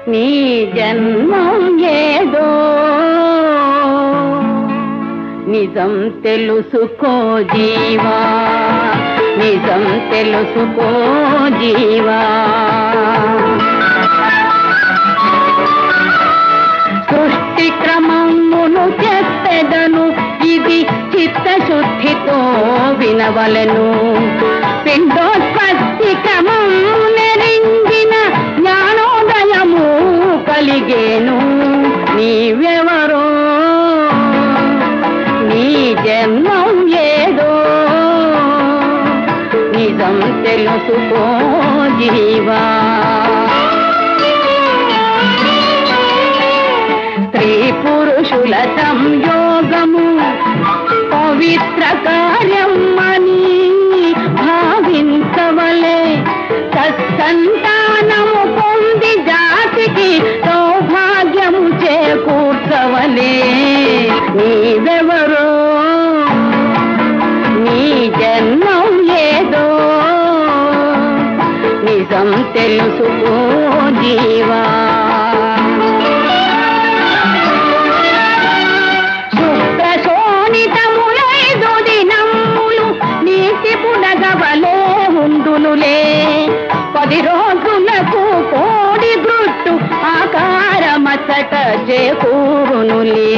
నీ జన్మం ఏదో నిజం తెలుసుకో జీవా నిజం తెలుసుకో జీవా సృష్టి క్రమమును చెప్పెదను ఇది చిత్తశుద్ధితో వినవలెను పిండోత్పత్తి క్రమము నెరింగిన జ్ఞానోదయము కలిగేను నీవెవరో నీ జన్మం ఏదో నిజం తెలుసుకో జీవా స్త్రీ పురుషుల సంయోగము పవిత్ర కార్యం అని భావించవలే సత్సంతానము పొంది జాతికి సౌభాగ్యము చేకూర్చవలే నీవెవరో నీ జన్మం ఏదో నిజం తెలుసుకో జీవా శుభ్రశోణితములైదు దినములు నీటి పునగవలే ఉందునులే పది రోజులకు కోడి గుట్టు ఆకారమచ్చట చేకూరునులే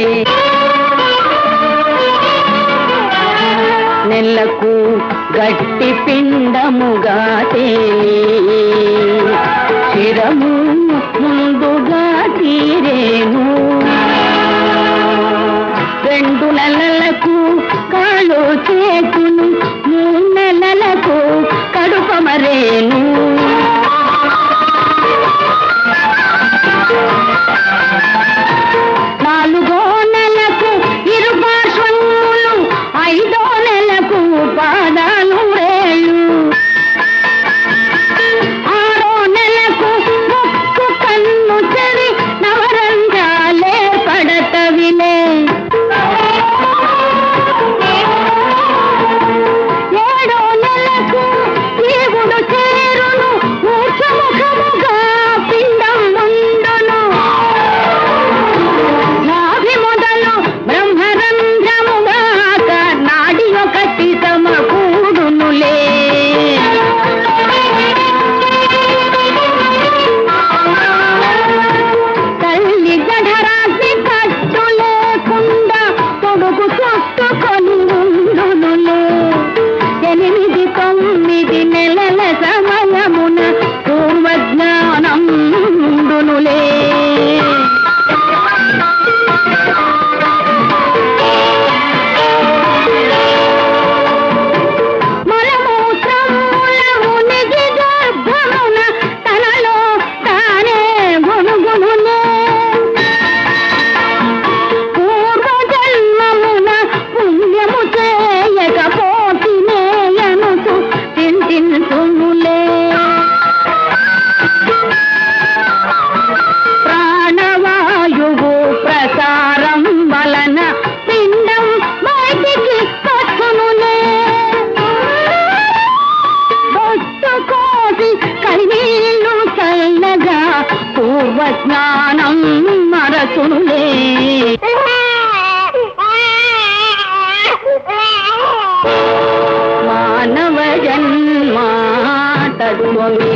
నెలకు గట్టి పిండముగా తేలి చిరము ముందుగా తీరేను రెండు నెలలకు కాళ్ళు చేతును మూడు నెలలకు కడుపమరేను నాలుగో నెలకు ఇరుపార్శ్వములు ఐదో నెలకు పాదాలు రేళ్ళు ఆరో నెలకు ముక్కు కన్ను చెవి నవరంగాలే పడతవిలే ఏడో నెలకు దేవుడు చేరును మూర్ఛముఖముగా పిండం ఉండును నాభి మొదలు బ్రహ్మరంధ్రముగాక నాడి ఒకటి సమకూడునులే తల్లి గఢరాసి కట్టు లేకుండా పొడుగు చుట్టుకొని ఉండునులే ఎనిమిది తొమ్మిది నెలల సమయమున పూర్వజ్ఞానం ఉండునులే మలమూత్రముల మునిగి గర్భమున తనలో తానే గునుగునులే పూర్వజన్మమున పుణ్యము చేయకపోతినే అనుతూ చింతించుములే ప్రాణవాయువు ప్రసారం వలన పిండం బయటికి పట్టునులే బొట్టు కోసి కన్నీళ్ళు చల్లగా పూర్వజ్ఞానం మరచునులే మానవ జన్మ తత్వమే